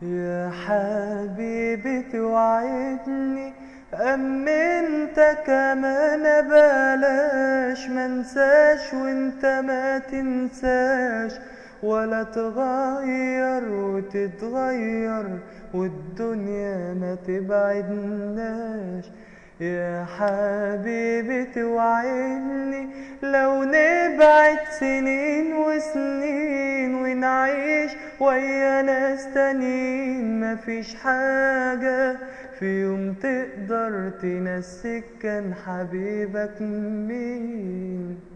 يا حبيبي توعدني أمنت كمان بلاش منساش وانت ما تنساش ولا تغير وتتغير والدنيا ما تبعدناش يا حبيبي توعدني لو نبعد سنين وسنين ونعيش ويا ناس تانيين مفيش حاجة في يوم تقدر تنسيك كان حبيبك مين